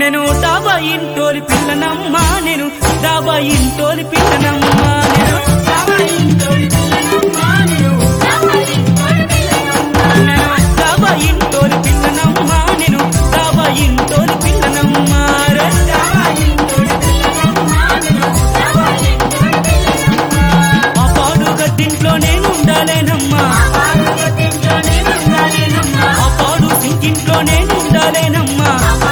నేను డాబా ఇంటోలి పిల్లనమ్మా నేను డాబా ఇంటోలి పిల్లనమ్మా నేను డాబా ఇంటోలి పిల్లనమ్మా నేను నేను డాబా ఇంటోలి పిల్లనమ్మా నేను డాబా ఇంటోలి పిల్లనమ్మా రే డాబా ఇంటోలి పిల్లనమ్మా నేను డాబా ఇంటోలి పిల్లనమ్మా ఆ పాడు గద్దింట్లో నేను ఉండాలేనమ్మా ఆ పాడు సింకింట్లో నేను ఉండాలేనమ్మా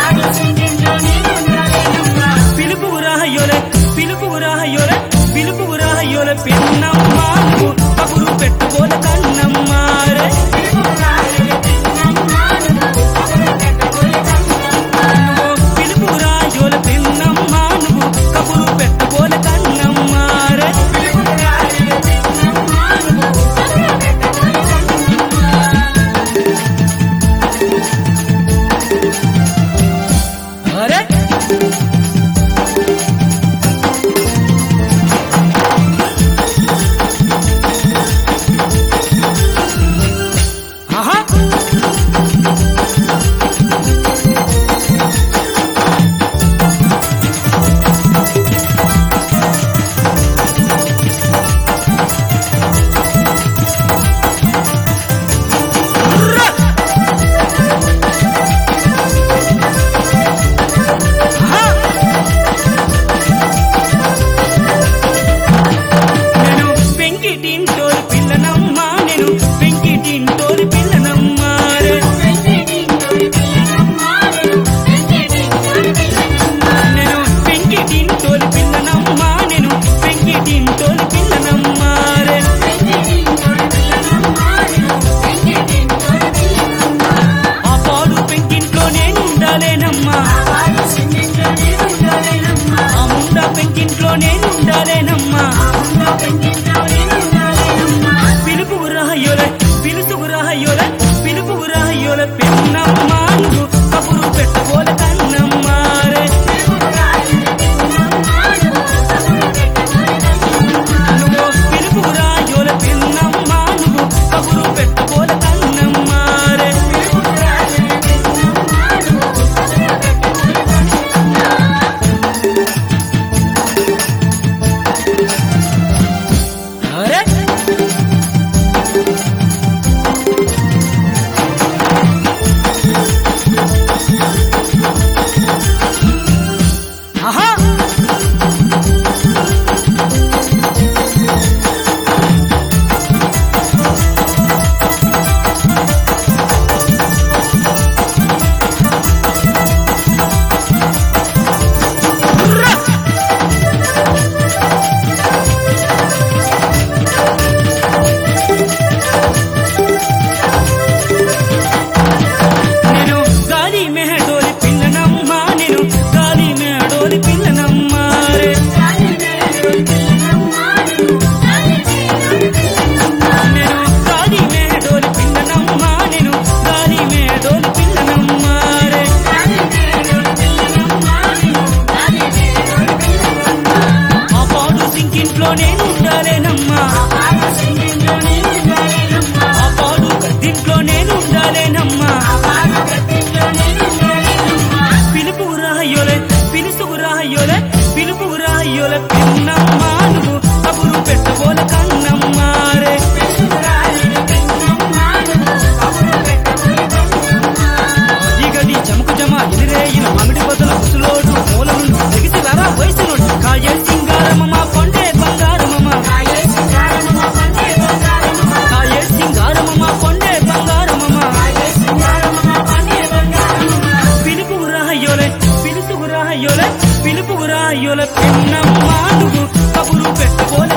పిలుపు రాహయ్యోలే పిలుపు రాహయ్యోలే పిలుపు రాహయ్యోలే పిన్నమ్మా నువ్వు కబురు పెట్టుకోల కన్నమ్మా రే నువ్వు పిలుపు రాహయ్యోలే పిన్నమ్మా నువ్వు కబురు పెట్టుకోల కన్నమ్మా రే అరే ఆహా నేను పెంకిటింటోరి పిల్లనమ్మా నేను పెంకిటింటోరి పిల్లనమ్మా రే నేను పెంకిటింటోరి పిల్లనమ్మా నేను పెంకిటింటోరి పిల్లనమ్మా రే ఆ పాడు పెంకింట్లో నేను ఉండాలేనమ్మా ఆ ముండ పెంకింట్లో నేను ఉండాలేనమ్మా పిలుపు రాహయ్యోలే పిలుపు రాహయ్యోలే పిలుపు రాహయ్యోలే పిన్నమ్మా నువ్వు కబురు పెట్టుకోల కన్నమ్మా రే నువ్వు పిలుపు రాహయ్యోలే పిన్నమ్మా నువ్వు కబురు పెట్టుకోల కన్నమ్మా రే అరే ఆహా నేను గాలి మెహడోలి పిల్లనమ్మా నేను గాలి మెహడోలి పిల్లనమ్మా రే నేను గాలి మెహడోలి పిల్లనమ్మా నేను గాలి మెహడోలి పిల్లనమ్మా రే ఆ పాడు సింకింట్లో నేను ఉండాలేనమ్మా ఆ పాడు గద్దింట్లో నేను ఉండాలేనమ్మా పిలుపు రాహయ్యోలే పిలుసు రాహయ్యోలే పిలుపు రాహయ్యోలే పిన్నమ్మా నువ్వు కబురు పెట్టబోల కన్నమ్మా రే ఈగడి చముకు జమ ఎదిరే ఇలా మామిడి బదుల ముసులోడు మూల నుండి ఎగిసి రారా వయసులోడు కాయే సింగారమ్మ కొండే బంగారమ్మ కాయే సింగారమ్మ కొండే బంగారమ్మ పిలుపు రాహయ్యోలే పిలుసు రాహయ్యోలే పిలుపు రాహయ్యోలే పిన్నమ్మా నువ్వు కబురు పెట్టుకోలే